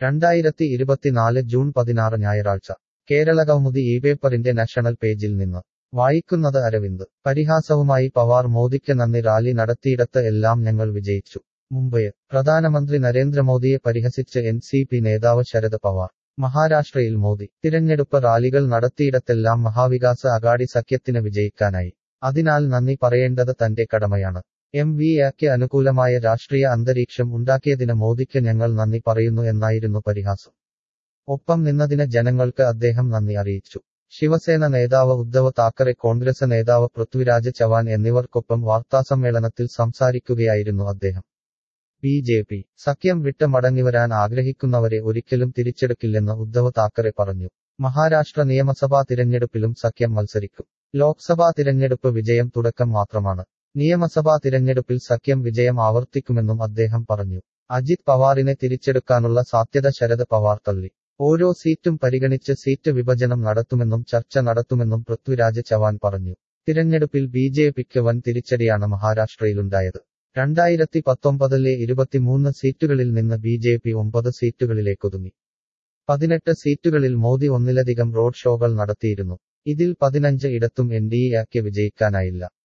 രണ്ടായിരത്തി ഇരുപത്തിനാല് ജൂൺ പതിനാറ് ഞായറാഴ്ച കേരളകൗമുദി ഈ പേപ്പറിന്റെ നാഷണൽ പേജിൽ നിന്ന് വായിക്കുന്നത് അരവിന്ദ് പരിഹാസവുമായി പവാർ മോദിക്ക് നന്ദി റാലി നടത്തിയിടത്ത് എല്ലാം ഞങ്ങൾ വിജയിച്ചു മുംബൈ പ്രധാനമന്ത്രി നരേന്ദ്രമോദിയെ പരിഹസിച്ച് എൻ സി പി നേതാവ് ശരത് പവാർ മഹാരാഷ്ട്രയിൽ മോദി തിരഞ്ഞെടുപ്പ് റാലികൾ നടത്തിയിടത്തെല്ലാം മഹാവികാസ് അഗാഡി സഖ്യത്തിന് വിജയിക്കാനായി അതിനാൽ നന്ദി പറയേണ്ടത് തന്റെ കടമയാണ് എം വി എക്ക് അനുകൂലമായ രാഷ്ട്രീയ അന്തരീക്ഷം ഉണ്ടാക്കിയതിന് മോദിക്ക് ഞങ്ങൾ നന്ദി പറയുന്നു എന്നായിരുന്നു പരിഹാസം ഒപ്പം നിന്നതിന് ജനങ്ങൾക്ക് അദ്ദേഹം നന്ദി അറിയിച്ചു ശിവസേന നേതാവ് ഉദ്ധവ് താക്കറെ കോൺഗ്രസ് നേതാവ് പൃഥ്വിരാജ് ചവാൻ എന്നിവർക്കൊപ്പം വാർത്താസമ്മേളനത്തിൽ സംസാരിക്കുകയായിരുന്നു അദ്ദേഹം ബി ജെ പി സഖ്യം വിട്ട് മടങ്ങിവരാൻ ആഗ്രഹിക്കുന്നവരെ ഒരിക്കലും തിരിച്ചെടുക്കില്ലെന്ന് ഉദ്ധവ് താക്കറെ പറഞ്ഞു മഹാരാഷ്ട്ര നിയമസഭാ തിരഞ്ഞെടുപ്പിലും സഖ്യം മത്സരിക്കും ലോക്സഭാ തിരഞ്ഞെടുപ്പ് വിജയം തുടക്കം മാത്രമാണ് നിയമസഭാ തിരഞ്ഞെടുപ്പിൽ സഖ്യം വിജയം ആവർത്തിക്കുമെന്നും അദ്ദേഹം പറഞ്ഞു അജിത് പവാറിനെ തിരിച്ചെടുക്കാനുള്ള സാധ്യത ശരത് പവാർ തള്ളി ഓരോ സീറ്റും പരിഗണിച്ച് സീറ്റ് വിഭജനം നടത്തുമെന്നും ചർച്ച നടത്തുമെന്നും പൃഥ്വിരാജ് ചവാൻ പറഞ്ഞു തിരഞ്ഞെടുപ്പിൽ ബി ജെ പിക്ക് വൻ തിരിച്ചടിയാണ് മഹാരാഷ്ട്രയിലുണ്ടായത് രണ്ടായിരത്തി പത്തൊമ്പതിലെ ഇരുപത്തിമൂന്ന് സീറ്റുകളിൽ നിന്ന് ബി ജെ പി ഒമ്പത് സീറ്റുകളിലേക്കൊതുങ്ങി പതിനെട്ട് സീറ്റുകളിൽ മോദി ഒന്നിലധികം റോഡ് ഷോകൾ നടത്തിയിരുന്നു ഇതിൽ പതിനഞ്ച് ഇടത്തും എൻ ഡി എക്ക് വിജയിക്കാനായില്ല